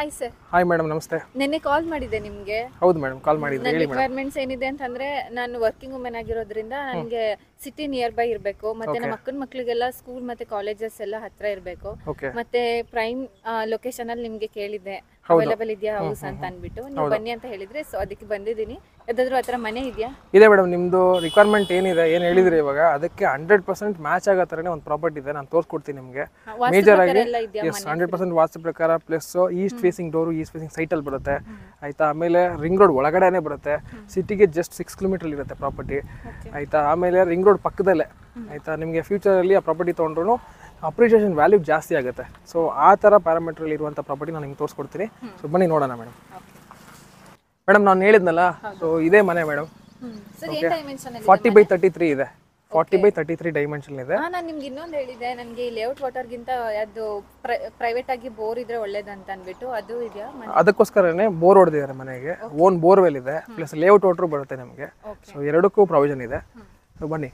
Hi sir hi madam ನಮಸ್ತೆ ನಿನ್ನೆ ಕಾಲ್ ಮಾಡಿದ್ದೆ ನಿಮ್ಗೆ ಹೌದು ಮೇಡಮ್ ಕಾಲ್ ಮಾಡಿದ್ದೆ ನನ್ನ ಹೇಳಿ ಮೇಡಮ್ ರಿಕ್ವೈರ್ಮೆಂಟ್ಸ್ ಏನಿದೆ ಅಂತಂದ್ರೆ ನಾನು ವರ್ಕಿಂಗ್ ವುಮೆನ್ ಆಗಿರೋದ್ರಿಂದ ನನಗೆ ಸಿಟಿ ನಿಯರ್ ಬೈ ಇರಬೇಕು ಮತ್ತೆ ನಮ್ಮ ಅಕ್ಕನ ಮಕ್ಳಿಗೆಲ್ಲ ಸ್ಕೂಲ್ ಮತ್ತೆ ಕಾಲೇಜಸ್ ಎಲ್ಲ ಹತ್ರ ಇರಬೇಕು ಓಕೆ ಮತ್ತೆ ಪ್ರೈಮ್ ಲೊಕೇಶನ್ ಅಲ್ಲಿ ನಿಮ್ಗೆ ಕೇಳಿದ್ದೆ ಅವೈಲೇಬಲ್ ಇದೆಯಾ ಹೌಸ್ ಅಂತ ಅನ್ಬಿಟ್ಟು ನೀವು ಬನ್ನಿ ಅಂತ ಹೇಳಿದ್ರೆ ಸೊ ಅದಕ್ಕೆ ಬಂದಿದ್ದೀನಿ ಯಾವ್ದಾದ್ರು ಹತ್ರ ಮನೆ ಇದೆಯಾ ಇದೆ ಮೇಡಮ್ ನಿಮ್ಮದು ರಿಕ್ವೈರ್ಮೆಂಟ್ ಏನಿದೆ ಏನು ಹೇಳಿದ್ರಿ ಇವಾಗ ಅದಕ್ಕೆ ಹಂಡ್ರೆಡ್ ಪರ್ಸೆಂಟ್ ಮ್ಯಾಚ್ ಆಗೋ ಥರನೇ ಒಂದು ಪ್ರಾಪರ್ಟಿ ಇದೆ ನಾನು ತೋರಿಸ್ಕೊಡ್ತೀನಿ ನಿಮಗೆ ವಾಸ್ತು ಮೇಜರ್ ಪ್ರಕಾರ ಆಗಿ ಎಲ್ಲ ಇದೆಯಾ ಎಸ್ ಹಂಡ್ರೆಡ್ ಪರ್ಸೆಂಟ್ ವಾಸ್ತು ಪ್ರಕಾರ plus east facing door east facing ಸೈಟಲ್ಲಿ ಬರುತ್ತೆ ಆಯ್ತಾ ಆಮೇಲೆ ರಿಂಗ್ ರೋಡ್ ಒಳಗಡೆನೇ ಬರುತ್ತೆ ಸಿಟಿಗೆ ಜಸ್ಟ್ ಸಿಕ್ಸ್ ಕಿಲೋಮೀಟರ್ ಇರುತ್ತೆ ಪ್ರಾಪರ್ಟಿ ಆಯ್ತಾ ಆಮೇಲೆ ರಿಂಗ್ ರೋಡ್ ಪಕ್ಕದಲ್ಲೇ ಆಯ್ತಾ ನಿಮಗೆ ಫ್ಯೂಚರಲ್ಲಿ ಆ ಪ್ರಾಪರ್ಟಿ ತೊಗೊಂಡ್ರು ಅಪ್ರಿಷಿಯೇಷನ್ ವ್ಯಾಲ್ಯೂ ಜಾಸ್ತಿ ಆಗುತ್ತೆ ಸೊ ಆ ಥರ ಪ್ಯಾರಾಮೀಟ್ರಲ್ಲಿ ಇರುವಂಥ ಪ್ರಾಪರ್ಟಿ ನಾನು ನಿಮ್ಗೆ ತೋರಿಸ್ಕೊಡ್ತೀನಿ ಸೊ ಬನ್ನಿ ನೋಡೋಣ ಮೇಡಮ್ ಮೇಡಮ್ ನಾನು ಹೇಳಿದ್ನಲ್ಲ ಸೊ ಇದೇ ಮನೆ ಮೇಡಮ್ ಸರ್ ಏನ್ ಡೈಮೆನ್ಷನ್ ಅಲ್ಲಿ ಫಾರ್ಟಿ ಬೈ ತರ್ಟಿ ತ್ರೀ ಇದೆ forty by thirty three dimension ಇದೆ ಹಾ ನಾನು ನಿಮ್ಗೆ ಇನ್ನೊಂದು ಹೇಳಿದೆ ನನಗೆ ಈ ಲೇಔಟ್ ವಾಟರ್ಗಿಂತ ಅದು ಪ್ರೈವೇಟ್ ಆಗಿ ಬೋರ್ ಇದ್ರೆ ಒಳ್ಳೇದಂತ ಅಂದ್ಬಿಟ್ಟು ಅದು ಇದೆಯಾ ಮನೆ ಅದಕ್ಕೋಸ್ಕರನೇ ಬೋರ್ ಹೊಡೆದಿದ್ದಾರೆ ಮನೆಗೆ ಓನ್ ಬೋರ್ವೆಲ್ ಇದೆ ಪ್ಲಸ್ ಲೇಔಟ್ ವಾಟ್ರು ಬರುತ್ತೆ ನಮಗೆ ಓಕೆ ಸೊ ಎರಡಕ್ಕೂ ಪ್ರಾವಿಷನ್ ಇದೆ ಸೊ ಬನ್ನಿ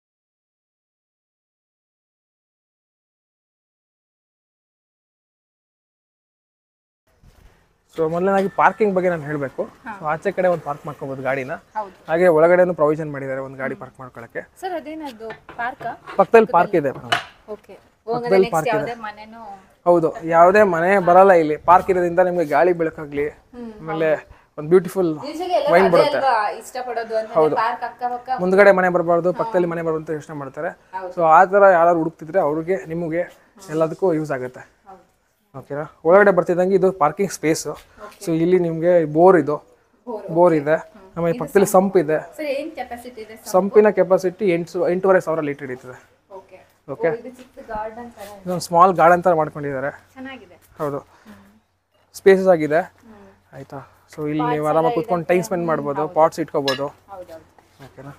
ಸೊ ಮೊದಲನೇದಾಗಿ ಪಾರ್ಕಿಂಗ್ ಬಗ್ಗೆ ನಾನು ಹೇಳಬೇಕು ಸೊ ಆಚೆ ಕಡೆ ಒಂದು ಪಾರ್ಕ್ ಮಾಡ್ಕೋಬೋದು ಗಾಡಿನ ಹೌದು ಹಾಗೆ ಒಳಗಡೆನೂ ಪ್ರಾವಿಷನ್ ಮಾಡಿದ್ದಾರೆ ಒಂದು ಗಾಡಿ ಪಾರ್ಕ್ ಮಾಡ್ಕೊಳ್ಳೋಕ್ಕೆ ಸರ್ ಅದೇನದು ಪಾರ್ಕಾ ಪಕ್ಕದಲ್ಲಿ ಪಾರ್ಕ್ ಇದೆ ಮೇಡಮ್ ಓಕೆ ಹೋಗದೆ ನೆಕ್ಸ್ಟ್ ಯಾವುದೇ ಮನೆನೂ ಹೌದು ಯಾವುದೇ ಮನೆ ಬರಲ್ಲ ಇಲ್ಲಿ ಪಾರ್ಕ್ ಇರೋದ್ರಿಂದ ನಿಮಗೆ ಗಾಳಿ ಬೆಳಕಾಗ್ಲಿ ಆಮೇಲೆ ಒಂದು ಬ್ಯೂಟಿಫುಲ್ ಯೂಶಲಿ ಎಲ್ಲ ಅದೇ ಅಲ್ವಾ ಇಷ್ಟಪಡೋದು ಅಂದ್ರೆ ಪಾರ್ಕ್ ಅಕ್ಕಪಕ್ಕ ಮುಂದ್ಗಡೆ ಮನೆ ಬರಬಾರ್ದು ಪಕ್ಕದಲ್ಲಿ ಮನೆ ಬರಬಾರ್ದು ಅಂತ ಯೋಚನೆ ಮಾಡ್ತಾರೆ ಸೊ ಆ ಥರ ಯಾರು ಹುಡುಕ್ತಿದ್ರೆ ಅವ್ರಿಗೆ ನಿಮಗೆ ಎಲ್ಲದಕ್ಕೂ ಯೂಸ್ ಆಗುತ್ತೆ ಓಕೆನಾ ಒಳಗಡೆ ಬರ್ತಿದ್ದಂಗೆ ಇದು ಪಾರ್ಕಿಂಗ್ ಸ್ಪೇಸು ಸೊ ಇಲ್ಲಿ ನಿಮಗೆ ಬೋರ್ ಇದು ಬೋರ್ ಇದೆ ಆಮೇಲೆ ಪಕ್ಕದಲ್ಲಿ ಸಂಪ್ ಇದೆ ಸರ್ ಏನ್ ಕೆಪಾಸಿಟಿ ಇದೆ ಸಂಪಿನ ಕೆಪಾಸಿಟಿ ಎಂಟು ಎಂಟೂವರೆ ಸಾವಿರ ಲೀಟರ್ ಹಿಡಿತದೆ ಓಕೆ ಓಕೆ ಇದು ಚಿಕ್ಕ ಗಾರ್ಡನ್ ತರ ಇದೆ. ಇದೊಂದು ಸ್ಮಾಲ್ ಗಾರ್ಡನ್ ಥರ ಮಾಡ್ಕೊಂಡಿದ್ದಾರೆ ಚೆನ್ನಾಗಿದೆ ಹೌದು ಸ್ಪೇಸಸ್ ಆಗಿದೆ ಆಯಿತಾ ಸೊ ಇಲ್ಲಿ ನೀವು ಆರಾಮಾಗಿ ಕೂತ್ಕೊಂಡು ಟೈಮ್ ಸ್ಪೆಂಡ್ ಮಾಡ್ಬೋದು ಪಾಟ್ಸ್ ಇಟ್ಕೋಬೋದು ಹೌದೌದು ಓಕೆನಾ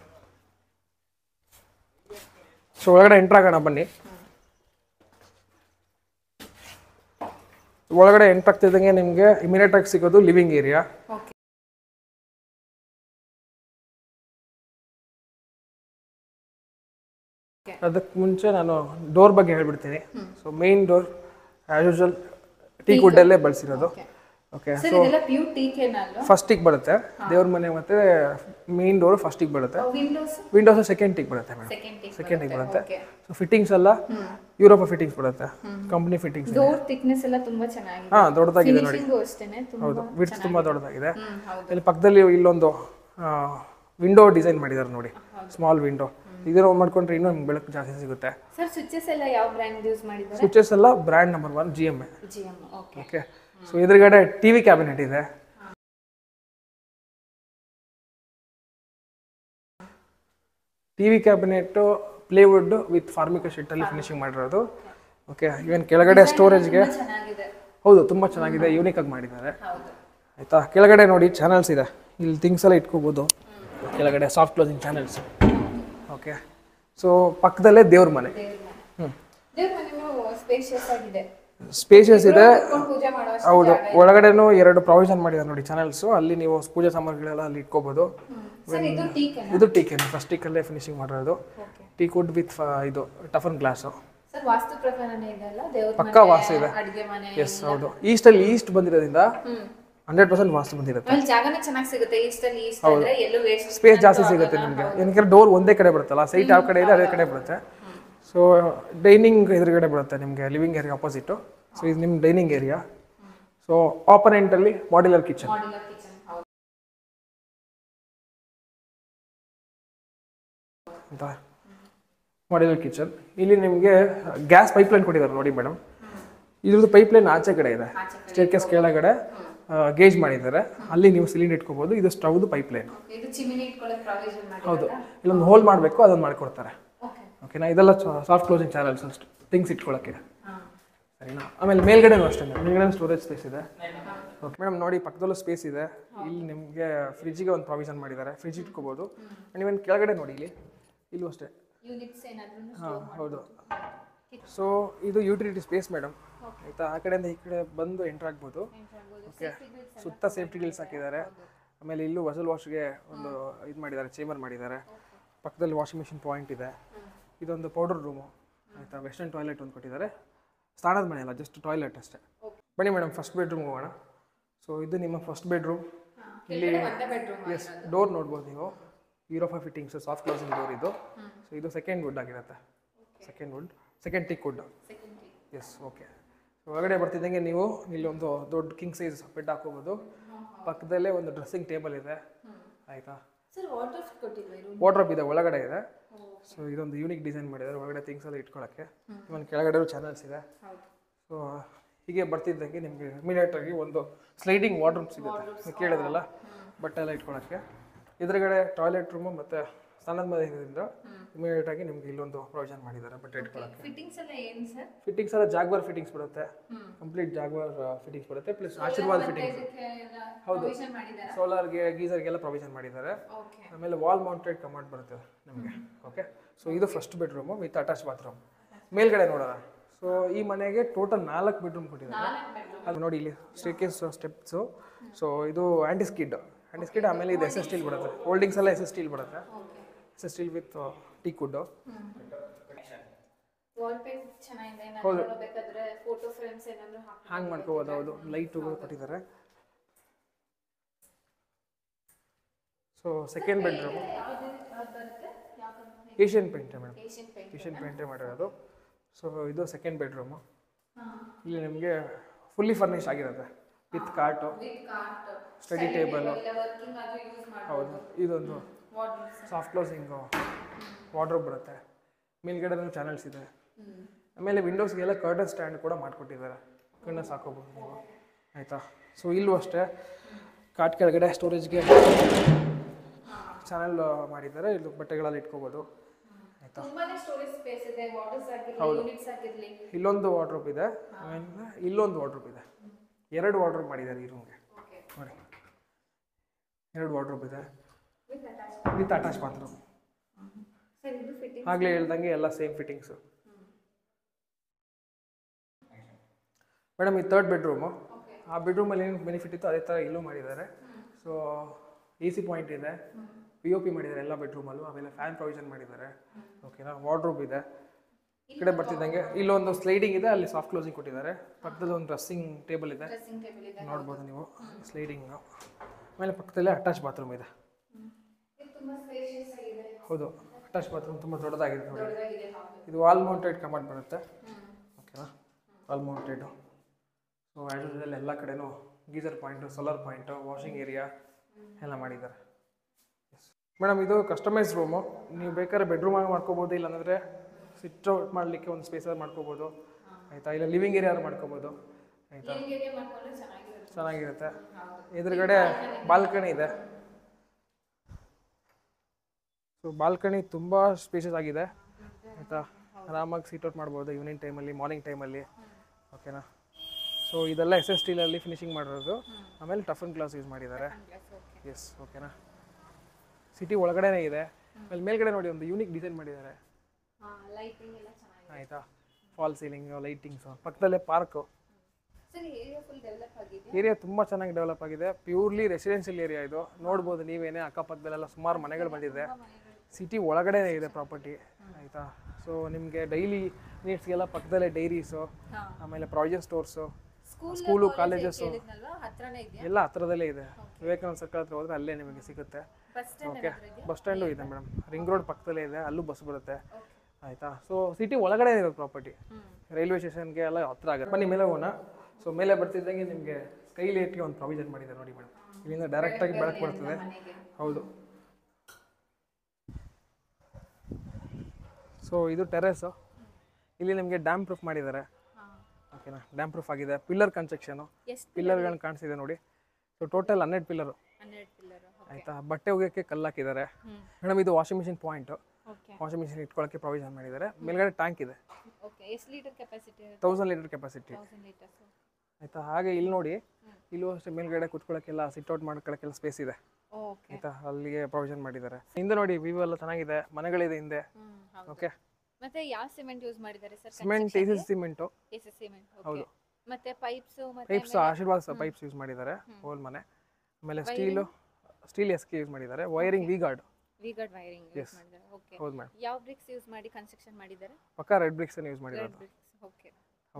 ಸೊ ಒಳಗಡೆ ಎಂಟ್ರ್ ಆಗೋಣ ಬನ್ನಿ ಒಳಗಡೆ ಎಂಟ್ರ್ ಆಗ್ತಿದ್ದಂಗೆ ನಿಮಗೆ ಇಮಿಡಿಯೇಟ್ ಆಗಿ ಸಿಗೋದು ಲಿವಿಂಗ್ ಏರಿಯಾ ಓಕೆ ಅದಕ್ಕೆ ಮುಂಚೆ ನಾನು ಡೋರ್ ಬಗ್ಗೆ ಹೇಳ್ಬಿಡ್ತೀನಿ so main door as usual ಟೀ ಕುಡ್ಡಲ್ಲೇ ಬಳಸಿರೋದು ಓಕೆ ಸರ್ ಇದೆಲ್ಲ ಪ್ಯೂರ್ ಟೀಕ್ ಅಲ್ವಾ ಫಸ್ಟಿಗೆ ಬರುತ್ತೆ ದೇವ್ರ ಮನೆ ಮತ್ತೆ ಮೇನ್ ಡೋರ್ ಫಸ್ಟಿಗೆ ಬರುತ್ತೆ ವಿಂಡೋಸ್ ವಿಂಡೋಸ್ ಸೆಕೆಂಡ್ ಟೀಕ್ ಬರುತ್ತೆ ಮೇಡಮ್ ಸೆಕೆಂಡ್ ಟೀಕ್ ಸೆಕೆಂಡಿಗೆ ಬರುತ್ತೆ ಓಕೆ ಸೊ ಫಿಟ್ಟಿಂಗ್ಸ್ ಎಲ್ಲ ಯುರೋಪ ಫಿಟ್ಟಿಂಗ್ಸ್ ಬರುತ್ತೆ ಕಂಪ್ನಿ ಫಿಟ್ಟಿಂಗ್ಸ್ ಡೋರ್ ಥಿಕ್ನೆಸ್ ಎಲ್ಲ ತುಂಬಾ ಚೆನ್ನಾಗಿದೆ ಹಾಂ ದೊಡ್ಡದಾಗಿದೆ ನೋಡಿ ಫಿನಿಶಿಂಗು ಅಷ್ಟೇನೆ ತುಂಬಾ ಹೌದು ವಿಡ್ಸ್ ತುಂಬ ದೊಡ್ಡದಾಗಿದೆ ಹ್ಮ್ ಹೌದು ಇಲ್ಲಿ ಪಕ್ಕದಲ್ಲಿ ಇಲ್ಲೊಂದು ವಿಂಡೋ ಡಿಸೈನ್ ಮಾಡಿದ್ದಾರೆ ನೋಡಿ ಸ್ಮಾಲ್ ವಿಂಡೋ ಇದನ್ನ ಮಾಡ್ಕೊಂಡ್ರೆ ಇನ್ನೂ ನಿಮ್ಗೆ ಬೆಳಕು ಜಾಸ್ತಿ ಸಿಗುತ್ತೆ ಸರ್ ಸ್ವಿಚಸ್ ಎಲ್ಲ ಯಾವ ಬ್ರ್ಯಾಂಡ್ ಯೂಸ್ ಮಾಡಿದ್ದಾರೆ ಸ್ವಿಚಸ್ ಎಲ್ಲ brand number one G M A G M okay okay so ಎದುರುಗಡೆ ಟಿ ವಿ ಕ್ಯಾಬಿನೆಟ್ ಇದೆ T V cabinet plywood with formica ಶೀಟಲ್ಲಿ ಫಿನಿಶಿಂಗ್ ಮಾಡಿರೋದು ಓಕೆ ಇವನ್ ಕೆಳಗಡೆ ಸ್ಟೋರೇಜ್ಗೆ ಚೆನ್ನಾಗಿದೆ ಹೌದು ತುಂಬ ಚೆನ್ನಾಗಿದೆ ಯೂನಿಕ್ ಆಗಿ ಮಾಡಿದ್ದಾರೆ ಹೌದು ಆಯಿತಾ ಕೆಳಗಡೆ ನೋಡಿ ಚಾನಲ್ಸ್ ಇದೆ ಇಲ್ಲಿ ಥಿಂಗ್ಸ್ ಎಲ್ಲ ಇಟ್ಕೋಬೋದು ಕೆಳಗಡೆ soft closing channels okay so ಪಕ್ಕದಲ್ಲೇ ದೇವ್ರ ಮನೆ ದೇವ್ರ ಮನೆ ಹ್ಞೂ ದೇವ್ರ ಮನೆನೂ ಸ್ಪೇಷಿಯಸ್ ಆಗಿದೆ ಸ್ಪೇಷಿಯಸ್ ಇದೆ ಕುತ್ಕೊಂಡು ಪೂಜೆ ಮಾಡುವಷ್ಟು ಹೌದು ಒಳಗಡೆನೂ ಎರಡು ಪ್ರಾವಿಷನ್ ಮಾಡಿದ್ದಾರೆ ನೋಡಿ ಚಾನಲ್ಸು ಅಲ್ಲಿ ನೀವು ಪೂಜೆ ಸಾಮಗ್ರಿಗಳೆಲ್ಲ ಅಲ್ಲಿ ಇಟ್ಕೋಬೋದು ಸರ್ ಇದು ಟೀಕ್ ಇದು ಟೀಕೇನೆ ಫಸ್ಟ್ ಟೀಕಲ್ಲೇ ಫಿನಿಶಿಂಗ್ ಮಾಡಿರೋದು ಓಕೆ ಟೀ ಕುಡ್ ವಿತ್ ಇದು ಟಫನ್ ಗ್ಲಾಸು ಸರ್ ವಾಸ್ತು ಪ್ರಕಾರನೇ ಇದೆ ಅಲ್ಲ ದೇವ್ರ ಪಕ್ಕಾ ವಾಸ್ತು ಇದೆ ಅಡಿಗೆ ಮನೆ ಎಸ್ ಹೌದು ಈಸ್ಟಲ್ಲಿ ಈಸ್ಟ್ ಬಂದಿರೋದ್ರಿಂದ ಹ್ಮ್ ಹಂಡ್ರೆಡ್ ಪರ್ಸೆಂಟ್ ವಾಸ್ತು ಬಂದಿರುತ್ತೆ ಆಮೇಲೆ ಜಾಗನೇ ಚೆನ್ನಾಗಿ ಸಿಗುತ್ತೆ ಈಸ್ಟ್ ಅಲ್ಲಿ ಈಸ್ಟ್ ಅಂದ್ರೆ ಎಲ್ಲೂ ವೇಸ್ಟ್ ಸ್ಪೇಸ್ ಜಾಸ್ತಿ ಸಿಗುತ್ತೆ ನಿಮಗೆ ಏನಕ್ಕೆ ಡೋರ್ ಒಂದೇ ಕಡೆ ಬರುತ್ತಲ್ಲ ಸೈಟ್ ಯಾವ ಕಡೆ ಇದೆ ಅದೇ ಕಡೆ ಬರುತ್ತೆ ಸೊ ಡೈನಿಂಗ್ ಎದುರುಗಡೆ ಬರುತ್ತೆ ನಿಮಗೆ ಲಿವಿಂಗ್ ಏರಿಯಾ ಆಪೋಸಿಟು ಸೊ ಇದು ನಿಮ್ಮ ಡೈನಿಂಗ್ ಏರಿಯಾ ಸೊ ಆಪನೆಂಟಲ್ಲಿ ಮಾಡ್ಯುಲರ್ ಕಿಚನ್ ಮಾಡ್ಯುಲರ್ ಕಿಚನ್ ಹೌದು ಅಂತ ಮಾಡ್ಯುಲರ್ ಕಿಚನ್ ಇಲ್ಲಿ ನಿಮಗೆ ಗ್ಯಾಸ್ ಪೈಪ್ಲೈನ್ ಕೊಟ್ಟಿದ್ದಾರೆ ನೋಡಿ ಮೇಡಮ್ ಇದ್ರದ್ದು ಪೈಪ್ಲೈನ್ ಆಚೆ ಕಡೆ ಇದೆ ಸ್ಟೇರ್ ಕೇಸ್ ಕೆಳಗಡೆ ಗೇಜ್ ಮಾಡಿದ್ದಾರೆ ಅಲ್ಲಿ ನೀವು ಸಿಲಿಂಡರ್ ಇಟ್ಕೋಬೋದು ಇದು ಸ್ಟವ್ದು ಪೈಪ್ಲೈನ್ ಇದು ಚಿಮಿನಿ ಇಟ್ಕೊಳ್ಳೋಕೆ ಪ್ರಾವಿಷನ್ ಮಾಡಿ ಹೌದು ಇಲ್ಲೊಂದು ಹೋಲ್ ಮಾಡಬೇಕು ಅದನ್ನು ಮಾಡಿಕೊಡ್ತಾರೆ ಓಕೆ ಓಕೆನಾ ಇದೆಲ್ಲ ಸಾಫ್ಟ್ ಕ್ಲೋಸಿಂಗ್ ಚಾನಲ್ಸ್ ಅಷ್ಟು ಥಿಂಗ್ಸ್ ಇಟ್ಕೊಳ್ಳೋಕ್ಕೆ ಹಾ ಸರಿನಾ ಆಮೇಲೆ ಮೇಲ್ಗಡೆನೂ ಅಷ್ಟೇ ಮೇಲ್ಗಡೆ ಸ್ಟೋರೇಜ್ ಸ್ಪೇಸ್ ಇದೆ ಓಕೆ ಮೇಡಮ್ ನೋಡಿ ಪಕ್ಕದಲ್ಲೂ ಸ್ಪೇಸ್ ಇದೆ ಇಲ್ಲಿ ನಿಮಗೆ ಫ್ರಿಜ್ಜಿಗೆ ಒಂದು ಪ್ರಾವಿಷನ್ ಮಾಡಿದ್ದಾರೆ ಫ್ರಿಜ್ ಇಟ್ಕೋಬೋದು ಆ್ಯಂಡ್ ಇವನ್ ಕೆಳಗಡೆ ನೋಡಿ ಇಲ್ಲಿ ಇಲ್ಲೂ ಅಷ್ಟೇ ಯೂನಿಟ್ಸ್ ಏನಾದ್ರೂ ಹಾಂ ಹೌದು ಸೊ ಇದು ಯುಟಿಲಿಟಿ ಸ್ಪೇಸ್ ಮೇಡಮ್ ಆಯಿತಾ ಆ ಕಡೆಯಿಂದ ಈ ಕಡೆ ಬಂದು ಎಂಟ್ರ್ ಆಗ್ಬೋದು ಓಕೆ ಸುತ್ತ ಸೇಫ್ಟಿ ಗಿಲ್ಸ್ ಹಾಕಿದ್ದಾರೆ ಆಮೇಲೆ ಇಲ್ಲೂ ವಸಲ್ ವಾಶ್ಗೆ ಒಂದು ಇದು ಮಾಡಿದ್ದಾರೆ ಚೇಂಬರ್ ಮಾಡಿದ್ದಾರೆ ಪಕ್ಕದಲ್ಲಿ ವಾಷಿಂಗ್ ಮಿಷಿನ್ ಪಾಯಿಂಟ್ ಇದೆ ಇದೊಂದು ಪೌಡರ್ ರೂಮು ಆಯಿತಾ ವೆಸ್ಟರ್ನ್ ಟಾಯ್ಲೆಟ್ ಒಂದು ಕೊಟ್ಟಿದ್ದಾರೆ ಸ್ನಾನದ ಮನೆ ಅಲ್ಲ ಜಸ್ಟ್ ಟಾಯ್ಲೆಟ್ ಅಷ್ಟೇ ಬನ್ನಿ ಮೇಡಮ್ ಫಸ್ಟ್ ಬೆಡ್ರೂಮ್ ಹೋಗೋಣ ಸೊ ಇದು ನಿಮ್ಮ ಫಸ್ಟ್ ಬೆಡ್ರೂಮ್ ಇಲ್ಲಿ ಒಂದೇ ಬೆಡ್ರೂಮ್ ಎಸ್ ಡೋರ್ ನೋಡ್ಬೋದು ನೀವು Europa fittings soft closing door ಇದು ಸೊ ಇದು ಸೆಕೆಂಡ್ ವುಡ್ ಆಗಿರುತ್ತೆ second wood second teak wood second yes okay ಒಳಗಡೆ ಬರ್ತಿದ್ದಂಗೆ ನೀವು ಇಲ್ಲೊಂದು ದೊಡ್ಡ ಕಿಂಗ್ ಸೈಜ್ ಬೆಡ್ ಹಾಕೋಬೋದು ಪಕ್ಕದಲ್ಲೇ ಒಂದು ಡ್ರೆಸ್ಸಿಂಗ್ ಟೇಬಲ್ ಇದೆ ಆಯಿತಾ ಸರ್ ವಾಟರ್ ಕೊಟ್ಟಿಲ್ವಾ ರೂಮ್ ವಾರ್ಡ್ರೋಬ್ ಇದೆ ಒಳಗಡೆ ಇದೆ ಸೊ ಇದೊಂದು ಯೂನಿಕ್ ಡಿಸೈನ್ ಮಾಡಿದ್ದಾರೆ ಒಳಗಡೆ ಥಿಂಗ್ಸ್ ಎಲ್ಲ ಇಟ್ಕೊಳ್ಳೋಕ್ಕೆ ಇವನ್ ಕೆಳಗಡೆ ಚಾನಲ್ಸ್ ಇದೆ ಹೌದು ಸೊ ಹೀಗೆ ಬರ್ತಿದ್ದಂಗೆ ನಿಮಗೆ ಇಮಿಡಿಯೇಟ್ ಆಗಿ ಒಂದು ಸ್ಲೈಡಿಂಗ್ ವಾರ್ಡ್ರೂಮ್ ಸಿಗುತ್ತೆ ನೀವು ಕೇಳಿದ್ರಲ್ಲ ಬಟ್ಟೆ ಎಲ್ಲ ಇಟ್ಕೊಳ್ಳೋಕ್ಕೆ ಎದುರುಗಡೆ ಟಾಯ್ಲೆಟ್ ರೂಮು ಮತ್ತು ಸ್ನಾನದ ಮನೆ ಇರೋದ್ರಿಂದ ಇಮಿಡಿಯೇಟ್ ಆಗಿ ನಿಮ್ಗೆ ಇಲ್ಲೊಂದು ಪ್ರೊವಿಷನ್ ಮಾಡಿದ್ದಾರೆ ಬಟ್ಟೆ ಇಟ್ಕೊಳ್ಳೋಕ್ಕೆ ಫಿಟ್ಟಿಂಗ್ಸ್ ಎಲ್ಲ ಏನು ಸರ್ ಫಿಟ್ಟಿಂಗ್ಸ್ ಎಲ್ಲ ಜಾಗ್ವಾರ್ ಫಿಟ್ಟಿಂಗ್ಸ್ ಬರುತ್ತೆ ಕಂಪ್ಲೀಟ್ ಜಾಗ್ವಾರ್ ಫಿಟ್ಟಿಂಗ್ಸ್ ಬರುತ್ತೆ ಪ್ಲಸ್ ಆಶೀರ್ವಾದ್ ಫಿಟ್ಟಿಂಗ್ಸ್ ಇದಕ್ಕೆ ಎಲ್ಲ ಹೌದು. ಪ್ರೊವಿಷನ್ ಮಾಡಿದ್ದಾರೆ ಸೋಲಾರ್ಗೆ ಗೀಸರ್ಗೆಲ್ಲ ಪ್ರೊವಿಷನ್ ಮಾಡಿದ್ದಾರೆ ಓಕೆ ಆಮೇಲೆ ವಾಲ್ ಮೌಂಟೆಡ್ ಕಮಾಂಡ್ ಬರುತ್ತೆ ನಿಮಗೆ ಓಕೆ ಸೊ ಇದು first bedroom with attach bathroom ಮೇಲ್ಗಡೆ ನೋಡೋಣ ಸೊ ಈ ಮನೆಗೆ ಟೋಟಲ್ ನಾಲ್ಕು ಬೆಡ್ರೂಮ್ ಕೊಟ್ಟಿದ್ದಾರೆ ನಾಲ್ಕು ಬೆಡ್ರೂಮ್ ಅದು ನೋಡಿ ಇಲ್ಲಿ ಸ್ಟೇಕೇಸ್ ಸ್ಟೆಪ್ಸು ಸೊ ಇದು ಆ್ಯಂಟಿ ಸ್ಕಿಡ್ ಆ್ಯಂಟಿ ಸ್ಕಿಡ್ ಆಮೇಲೆ ಇದು ಎಸ್ ಎಸ್ ಸ್ಟೀಲ್ ಬರುತ್ತೆ ಹೋಲ್ಡಿಂಗ್ಸ್ ಎಲ್ಲ ಎಸ್ ಎಸ್ ಸ್ಟೀಲ್ ಬರುತ್ತೆ okay S S steel with teakwood wall paint ಚೆನ್ನಾಗಿದೆ ನಾನು ಬೇಕಾದ್ರೆ ಫೋಟೋ ಫ್ರೇಮ್ಸ್ ಏನಾದ್ರು ಹಾಕಿ ಹ್ಯಾಂಗ್ ಮಾಡ್ಕೋಬೋದು ಹೌದು ಲೈಟು ಕೊಟ್ಟಿದ್ದಾರೆ ಸೊ ಸೆಕೆಂಡ್ ಬೆಡ್ರೂಮ್ ಯಾವ್ದು ಯಾವ್ದು ಬರುತ್ತೆ ಯಾವ company Asian paint madam Asian paint Asian ಪೇಂಟೇ ಮಾಡಿರೋದು ಸೊ ಇದು ಸೆಕೆಂಡ್ ಬೆಡ್ರೂಮು ಹಾಂ ಇಲ್ಲಿ ನಿಮಗೆ ಫುಲ್ಲಿ ಫರ್ನಿಶ್ ಆಗಿರುತ್ತೆ with cot with cot study table ಎಲ್ಲ ವರ್ಕಿಂಗ್ ಅದು ಯೂಸ್ ಹೌದು ಮಾಡ್ಬೋದು ಇದೊಂದು ವಾರ್ಡ್ರೋಬ್ಸ್ ಸಾಫ್ಟ್ ಕ್ಲೋಸಿಂಗು ವಾರ್ಡ್ರೋಬ್ ಬರುತ್ತೆ ಮೇಲ್ಗಡೆ ಚಾನಲ್ಸ್ ಇದೆ ಹ್ಮ್ ಆಮೇಲೆ ವಿಂಡೋಸ್ಗೆಲ್ಲ ಕರ್ಟನ್ ಸ್ಟ್ಯಾಂಡ್ ಕೂಡ ಮಾಡಿಕೊಟ್ಟಿದ್ದಾರೆ ಕರ್ಟನ್ಸ್ ಹಾಕೋಬೋದು ನೀವು ಆಯಿತಾ ಸೊ ಇಲ್ಲೂ ಅಷ್ಟೇ ಕಾಟ್ ಕೆಳಗಡೆ ಸ್ಟೋರೇಜ್ಗೆ ಚಾನಲ್ ಮಾಡಿದ್ದಾರೆ ಇಲ್ಲಿ ಬಟ್ಟೆಗಳೆಲ್ಲ ಇಟ್ಕೋಬೋದು ಆಯಿತಾ ತುಂಬಾನೇ ಸ್ಟೋರೇಜ್ ಸ್ಪೇಸ್ ಇದೆ ವಾಟರ್ಸ್ ಆಗಿರ್ಲಿ ಯೂನಿಟ್ಸ್ ಆಗಿರ್ಲಿ ಇಲ್ಲೊಂದು ವಾರ್ಡ್ರೋಬ್ ಇದೆ ಆಮೇಲೆ ಇಲ್ಲೊಂದು ವಾರ್ಡ್ರೋಬ್ ಇದೆ ಎರಡು ವಾರ್ಡ್ರೋಬ್ ಮಾಡಿದ್ದಾರೆ ಈ ರೂಮ್ಗೆ ಓಕೆ ನೋಡಿ ಎರಡು ವಾರ್ಡ್ರೋಬ್ ಇದೆ with attach with attach bathroom sir ಇದು ಫಿಟ್ಟಿಂಗ್ ಆಗಲೇ ಹೇಳ್ದಂಗೆ ಎಲ್ಲ ಸೇಮ್ ಫಿಟ್ಟಿಂಗ್ಸು ಮೇಡಮ್ ಈ ತರ್ಡ್ ಬೆಡ್ರೂಮು ಓಕೆ ಆ ಬೆಡ್ರೂಮಲ್ಲಿ ಏನು ಬೆನಿಫಿಟ್ ಇತ್ತು ಅದೇ ಥರ ಇಲ್ಲೂ ಮಾಡಿದ್ದಾರೆ ಸೊ ಎ ಸಿ ಪಾಯಿಂಟ್ ಇದೆ ಪಿ ಒ ಪಿ ಮಾಡಿದ್ದಾರೆ ಎಲ್ಲ ಬೆಡ್ರೂಮಲ್ಲೂ ಆಮೇಲೆ ಫ್ಯಾನ್ ಪ್ರೊವಿಷನ್ ಮಾಡಿದ್ದಾರೆ ಓಕೆನಾ ವಾರ್ಡ್ರೂಬ್ ಇದೆ ಈ ಕಡೆ ಬರ್ತಿದ್ದಂಗೆ ಇಲ್ಲೊಂದು ಸ್ಲೈಡಿಂಗ್ ಇದೆ ಅಲ್ಲಿ ಸಾಫ್ಟ್ ಕ್ಲೋಸಿಂಗ್ ಕೊಟ್ಟಿದ್ದಾರೆ ಪಕ್ಕದಲ್ಲಿ ಒಂದು ಡ್ರೆಸ್ಸಿಂಗ್ ಟೇಬಲ್ ಇದೆ ಡ್ರೆಸ್ಸಿಂಗ್ ಟೇಬಲ್ ಇದೆ ನೋಡ್ಬೋದು ನೀವು ಸ್ಲೈಡಿಂಗು ಆಮೇಲೆ ಪಕ್ಕದಲ್ಲೇ ಅಟ್ಯಾಚ್ ಬಾತ್ರೂಮ್ ಇದೆ ಇದು ತುಂಬಾ ಸ್ಪೇಷಿಯಸ್ ಆಗಿದೆ ಹೌದು ಅಟ್ಯಾಚ್ ಬಾತ್ರೂಮ್ ತುಂಬ ದೊಡ್ಡದಾಗಿದೆ ನೋಡಿ ದೊಡ್ಡದಾಗಿದೆ ಹೌದು ಇದು ವಾಲ್ ಮೌಂಟೆಡ್ ಕಮಾಂಡ್ ಬರುತ್ತೆ ಹ್ಮ್ ಓಕೆನಾ ವಾಲ್ ಮೌಂಟೆಡು ಸೊ ಆ್ಯಡ್ರಲ್ಲಿ ಎಲ್ಲ ಕಡೆನೂ geyser point solar point washing area ಎಲ್ಲ ಮಾಡಿದ್ದಾರೆ ಮೇಡಮ್ ಇದು ಕಸ್ಟಮೈಸ್ ರೂಮು ನೀವು ಬೇಕಾದ್ರೆ ಬೆಡ್ರೂಮ್ ಆಗಿ ಮಾಡ್ಕೋಬೋದು ಇಲ್ಲಾಂದರೆ ಸಿಟ್ ಔಟ್ ಮಾಡಲಿಕ್ಕೆ ಒಂದು ಸ್ಪೇಸಲ್ಲಿ ಮಾಡ್ಕೋಬೋದು ಆಯಿತಾ ಇಲ್ಲ ಲಿವಿಂಗ್ ಏರಿಯಾ ಮಾಡ್ಕೋಬೋದು ಆಯಿತಾ ಲಿವಿಂಗ್ ಏರಿಯಾ ಮಾಡ್ಕೊಂಡ್ರೆ ಚೆನ್ನಾಗಿರುತ್ತೆ ಚೆನ್ನಾಗಿರುತ್ತೆ ಹೌದು ಎದುರುಗಡೆ ಬಾಲ್ಕನಿ ಇದೆ ಸೊ ಬಾಲ್ಕನಿ ತುಂಬ ಸ್ಪೇಷಸ್ ಆಗಿದೆ ಆಯಿತಾ ಆರಾಮಾಗಿ ಸೀಟ್ ಔಟ್ ಮಾಡ್ಬೋದು ಈವ್ನಿಂಗ್ ಟೈಮಲ್ಲಿ ಮಾರ್ನಿಂಗ್ ಟೈಮಲ್ಲಿ ಓಕೆನಾ ಸೊ ಇದೆಲ್ಲ ಎಸ್ ಎಸ್ ಸ್ಟೀಲಲ್ಲಿ ಫಿನಿಶಿಂಗ್ ಮಾಡಿರೋದು ಆಮೇಲೆ ಟಫನ್ ಗ್ಲಾಸ್ ಯೂಸ್ ಮಾಡಿದ್ದಾರೆ ಓಕೆ ಎಸ್ ಓಕೆನಾ ಸಿಟಿ ಒಳಗಡೆನೇ ಇದೆ ಆಮೇಲೆ ಮೇಲ್ಗಡೆ ನೋಡಿ ಒಂದು ಯೂನಿಕ್ ಡಿಸೈನ್ ಮಾಡಿದ್ದಾರೆ ಹಾ ಲೈಟಿಂಗ್ ಎಲ್ಲ ಚೆನ್ನಾಗಿದೆ ಆಯಿತಾ ಫಾಲ್ ಸೀಲಿಂಗ್ ಲೈಟಿಂಗ್ಸು ಪಕ್ಕದಲ್ಲೇ park sir area full develop ಆಗಿದೆ ಏರಿಯಾ ತುಂಬ ಚೆನ್ನಾಗಿ ಡೆವಲಪ್ ಆಗಿದೆ ಪ್ಯೂರ್ಲಿ ರೆಸಿಡೆನ್ಷಿಯಲ್ ಏರಿಯಾ ಇದು ನೋಡ್ಬೋದು ನೀವೇನೇ ಅಕ್ಕಪಕ್ಕದಲ್ಲೆಲ್ಲ ಸುಮಾರು ಮನೆಗಳು ಬಂದಿದೆ ಸಿಟಿ ಒಳಗಡೆನೇ ಇದೆ ಪ್ರಾಪರ್ಟಿ ಆಯಿತಾ ಸೊ ನಿಮಗೆ ಡೈಲಿ ನೀಡ್ಸ್ಗೆಲ್ಲ ಪಕ್ಕದಲ್ಲೇ ಡೈರೀಸು ಹಾ ಆಮೇಲೆ provision stores school school colleges ಹೇಳಿದ್ನಲ್ವಾ ಹತ್ರನೇ ಇದೆಯಾ ಎಲ್ಲ ಹತ್ರದಲ್ಲೇ ಇದೆ ವಿವೇಕಾನಂದ ಸರ್ಕಲ್ ಹತ್ರ ಹೋದ್ರೆ ಅಲ್ಲೇ ನಿಮಗೆ ಸಿಗುತ್ತೆ bus stand okay bus stand ಇದೆ ಮೇಡಮ್ ರಿಂಗ್ ರೋಡ್ ಪಕ್ಕದಲ್ಲೇ ಇದೆ ಅಲ್ಲೂ ಬಸ್ ಬರುತ್ತೆ ಓಕೆ ಆಯಿತಾ ಸೊ ಸಿಟಿ ಒಳಗಡೆ ಇರೋದು ಪ್ರಾಪರ್ಟಿ ಹ್ಮ್ ರೈಲ್ವೆ ಸ್ಟೇಷನ್ಗೆ ಎಲ್ಲ ಹತ್ರ ಆಗುತ್ತೆ ಬನ್ನಿ ಮೇಲೆ ಹೋಗೋಣ ಸೊ ಮೇಲೆ ಬರ್ತಿದ್ದಂಗೆ ನಿಮಗೆ ಸ್ಕೈ ಲೈಟ್ಗೆ ಒಂದು ಪ್ರಾವಿಷನ್ ಮಾಡಿದ್ದಾರೆ ನೋಡಿ ಮೇಡಮ್ ಇಲ್ಲಿಂದ ಡೈರೆಕ್ಟಾಗಿ ಬೆಳಕು ಬರ್ತದೆ ಮನೆಗೆ ಹೌದು ಸೊ ಇದು ಟೆರೆಸು ಇಲ್ಲಿ ನಿಮಗೆ ಡ್ಯಾಮ್ ಪ್ರೂಫ್ ಮಾಡಿದ್ದಾರೆ ಹಾ ಓಕೆನಾ ಡ್ಯಾಮ್ ಪ್ರೂಫ್ ಆಗಿದೆ ಪಿಲ್ಲರ್ ಕನ್ಸ್ಟ್ರಕ್ಷನು ಎಷ್ಟು ಪಿಲ್ಲರ್ಗಳನ್ನ ಕಾಣಿಸಿದೆ ನೋಡಿ ಸೊ ಟೋಟಲ್ ಹನ್ನೆರಡು ಪಿಲ್ಲರು ಹನ್ನೆರಡು ಪಿಲ್ಲರ್ ಆಯಿತಾ ಬಟ್ಟೆ ಒಗೆಯೋಕ್ಕೆ ಕಲ್ಲು ಹಾಕಿದ್ದಾರೆ ಹ್ಮ್ ಮೇಡಮ್ ಇದು washing machine point okay washing machine ಇಟ್ಕೊಳ್ಳೋಕ್ಕೆ ಪ್ರಾವಿಷನ್ ಮಾಡಿದ್ದಾರೆ ಮೇಲ್ಗಡೆ ಟ್ಯಾಂಕ್ ಇದೆ ಓಕೆ ಎಷ್ಟು litre capacity thousand litre capacity thousand litres ಆಯಿತಾ ಹಾಗೆ ಇಲ್ಲಿ ನೋಡಿ ಇಲ್ಲೂ ಅಷ್ಟೇ ಮೇಲ್ಗಡೆ ಕುತ್ಕೊಳ್ಳೋಕ್ಕೆಲ್ಲ ಸಿಟ್ ಔಟ್ ಮಾಡ್ಕೊಳ್ಳೋಕ್ಕೆಲ್ಲ ಸ್ಪೇಸ್ ಇದೆ ಓಕೆ ಆಯಿತಾ ಅಲ್ಲಿಗೆ ಪ್ರೊವಿಷನ್ ಮಾಡಿದ್ದಾರೆ ಹಿಂದೆ ನೋಡಿ ವಿವೋ ಎಲ್ಲ ಚೆನ್ನಾಗಿದೆ ಮನೆಗಳಿದೆ ಹಿಂದೆ ಹ್ಮ್ ಹೌದು ಓಕೆ ಮತ್ತೆ ಯಾವ ಸಿಮೆಂಟ್ ಯೂಸ್ ಮಾಡಿದ್ದಾರೆ sir cement A C cement S S cement ಹೌದು. ಓಕೆ ಮತ್ತೆ ಪೈಪ್ಸ್ ಮತ್ತೆ ಪೈಪ್ಸ್ ಆಶೀರ್ವಾದ್ ಪೈಪ್ಸ್ ಯೂಸ್ ಮಾಡಿದ್ದಾರೆ ಹೋಲ್ ಮನೆ ಆಮೇಲೆ ಸ್ಟೀಲು ಸ್ಟೀಲ್ ಎಸ್ಕೆ ಯೂಸ್ ಮಾಡಿದ್ದಾರೆ wiring V guard V guard wiring use ಮಾಡಿದ್ದಾರೆ ಓಕೆ ಹೌದು ಮೇಡಮ್ ಯಾವ ಬ್ರಿಕ್ಸ್ ಯೂಸ್ ಮಾಡಿ ಕನ್ಸ್ಟ್ರಕ್ಷನ್ ಮಾಡಿದ್ದಾರೆ ಪಕ್ಕ ರೆಡ್ ಬ್ರಿಕ್ಸ್ ಯೂಸ್ ಮಾಡಿರೋದು ಬ್ರಿಕ್ಸ್ ಓಕೆ ಹೌದು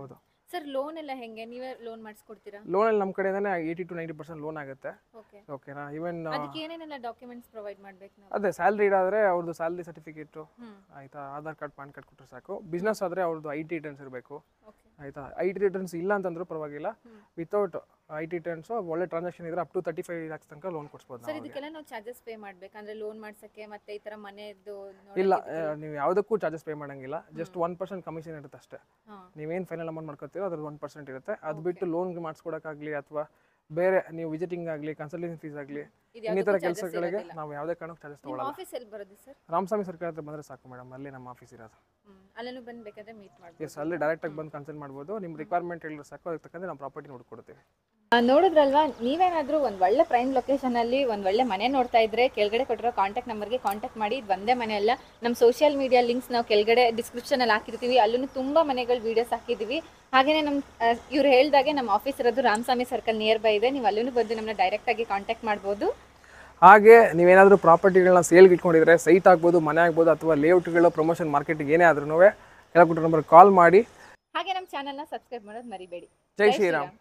ಸರ್ ಲೋನ್ ಎಲ್ಲ ಹೆಂಗೆ ನೀವೇ ಲೋನ್ ಮಾಡಿಸ್ಕೊಡ್ತೀರಾ ಲೋನಲ್ಲಿ ನಮ್ಮ ಕಡೆಯಿಂದನೇ eighty to ninety percent loan ಆಗುತ್ತೆ ಓಕೆ ಓಕೆನಾ ಈವನ್ ಅದಕ್ಕೆ ಏನೇನೆಲ್ಲ ಡಾಕ್ಯುಮೆಂಟ್ಸ್ ಪ್ರೊವೈಡ್ ಮಾಡ್ಬೇಕು ನಾವು ಅದೇ ಸ್ಯಾಲ್ರಿ ಇಡಾದ್ರೆ ಅವ್ರದ್ದು ಸ್ಯಾಲ್ರಿ ಸರ್ಟಿಫಿಕೇಟು ಹ್ಮ್ ಆಯಿತಾ ಆಧಾರ್ ಕಾರ್ಡ್ ಪಾನ್ ಕಾರ್ಡ್ ಕೊಟ್ಟರೆ ಸಾಕು ಬಿಸ್ನೆಸ್ ಆದರೆ ಅವ್ರದ್ದು ಐ ಟಿ ರಿಟರ್ನ್ಸ್ ಇರಬೇಕು ಓಕೆ ಆಯಿತಾ ಐ ಟಿ ರಿಟರ್ನ್ಸ್ ಇಲ್ಲ ಅಂತಂದ್ರೂ ಪರವಾಗಿಲ್ಲ ವಿತೌಟ್ ಐ ಟಿ ರಿಟರ್ನ್ಸು ಒಳ್ಳೆ ಟ್ರಾನ್ಸಾಕ್ಷನ್ ಇದ್ರೆ up to thirty five lakhs ತನಕ ಲೋನ್ ಕೊಡ್ಸ್ಬೋದು ಸರ್ ನಾವು ಇದಕ್ಕೆಲ್ಲ ನಾವು ಚಾರ್ಜಸ್ ಪೇ ಮಾಡ್ಬೇಕು ಅಂದ್ರೆ ಲೋನ್ ಮಾಡ್ಸಕ್ಕೆ ಮತ್ತೆ ಈ ತರ ಮನೆಯದ್ದು ಇಲ್ಲ ಆ, ನೀವು ಯಾವುದಕ್ಕೂ ಚಾರ್ಜಸ್ ಪೇ ಮಾಡಂಗಿಲ್ಲ ಜಸ್ಟ್ ಒನ್ ಪರ್ಸೆಂಟ್ ಕಮಿಷನ್ ಇರುತ್ತೆ ಅಷ್ಟೇ ಹಾ ನೀವೇನು ಫೈನಲ್ ಅಮೌಂಟ್ ಮಾಡ್ಕೊತೀರೋ ಅದ್ರಲ್ಲಿ ಒನ್ ಪರ್ಸೆಂಟ್ ಇರುತ್ತೆ ಅದು ಬಿಟ್ಟು ಲೋನ್ ಮಾಡಿಸ್ಕೊಡೋಕ್ಕಾಗಲಿ ಅಥವಾ ಬೇರೆ ನೀವು ವಿಸಿಟಿಂಗ್ ಆಗಲಿ ಕನ್ಸಲ್ಟೇಷನ್ ಫೀಸ್ ಆಗಲಿ ಇದು ಇನ್ನಿತರ ಯಾವುದಕ್ಕೂ charges ಕೆಲಸಗಳಿಗೆ ಇರೋದಿಲ್ಲ. ನಾವು ಯಾವುದೇ ಕಾರಣಕ್ಕೂ ಚಾರ್ಜಸ್ ನಿಮ್ಮ ತೊಗೊಳಲ್ಲ ಆಫೀಸ್ ಎಲ್ಲಿ ಬರೋದು ಸರ್ ರಾಮಸ್ವಾಮಿ ಸರ್ಕಾರ ಹತ್ರ ಬಂದರೆ ಸಾಕು ಮೇಡಮ್ ಅಲ್ಲಿ ನಮ್ಮ ಆಫೀಸ್ ಇರೋದು ಹ್ಮ್ ಅಲ್ಲೂ ಬಂದು ಬೇಕಾದ್ರೆ ಮೀಟ್ ಮಾಡ್ಬೋದು ಎಸ್ ಅಲ್ಲಿ ಡೈರೆಕ್ಟಾಗಿ ಬಂದು ಕನ್ಸಲ್ಟ್ ಮಾಡ್ಬೋದು ನಿಮ್ಮ ರಿಕ್ವೈರ್ಮೆಂಟ್ ಹೇಳಿದ್ರೆ ಸಾಕು ಅದಕ್ಕೆ ತಕ್ಕಂತೆ ನಾವು ಪ್ರಾಪರ್ಟಿ ನೋಡ್ಕೊಡ್ತೀವಿ ಆ, ನೋಡಿದ್ರಲ್ವಾ ನೀವೇನಾದ್ರೂ ಒಂದ್ ಒಳ್ಳೆ ಪ್ರೈಮ್ ಲೊಕೇಶನ್ ಅಲ್ಲಿ ಒಂದ್ ಒಳ್ಳೆ ಮನೆ ನೋಡ್ತಾ ಇದ್ರೆ ಕೆಳಗಡೆ ಕೊಟ್ಟಿರೋ ಕಾಂಟ್ಯಾಕ್ಟ್ ನಂಬರ್ಗೆ ಕಾಂಟ್ಯಾಕ್ಟ್ ಮಾಡಿ ಇದು ಒಂದೇ ಮನೆ ಅಲ್ಲ ನಮ್ಮ ಸೋಷಿಯಲ್ ಮೀಡಿಯಾ ಲಿಂಕ್ಸ್ ನಾವು ಕೆಳಗಡೆ ಡಿಸ್ಕ್ರಿಪ್ಷನ್ ಅಲ್ಲಿ ಹಾಕಿರ್ತೀವಿ ಅಲ್ಲೂ ತುಂಬಾ ಮನೆಗಳ ವಿಡಿಯೋಸ್ ಹಾಕಿದೀವಿ ಹಾಗೇನೆ ನಮ್ಮ ಇವ್ರು ಹೇಳ್ದಾಗೆ ನಮ್ಮ ಆಫೀಸ್ ಇರೋದು ರಾಮಸ್ವಾಮಿ ಸರ್ಕಲ್ ನಿಯರ್ ಬೈ ಇದೆ ನೀವು ಅಲ್ಲೂ ಬಂದು ನಮ್ಮನ್ನ ಡೈರೆಕ್ಟ್ ಆಗಿ ಕಾಂಟ್ಯಾಕ್ಟ್ ಮಾಡ್ಬೋದು ಹಾಗೆ ನೀವೇನಾದರೂ ಪ್ರಾಪರ್ಟಿಗಳನ್ನ ಸೇಲ್ಗೆ ಇಟ್ಕೊಂಡಿದ್ರೆ ಸೈಟ್ ಆಗ್ಬೋದು ಮನೆ ಆಗ್ಬೋದು ಅಥವಾ ಲೇಔಟ್ಗಳು ಪ್ರಮೋಷನ್ ಮಾರ್ಕೆಟಿಂಗ್ ಏನೇ ಆದ್ರೂ ಕೆಳಗೆ ನಂಬರ್ ಕಾಲ್ ಮಾಡಿ ಹಾಗೆ ನಮ್ಮ ಚಾನಲ್ನ ಸಬ್ಸ್ಕ್ರೈಬ್ ಮಾಡೋದು ಮರಿಬೇಡಿ ಜೈ ಶ್ರೀರಾಮ್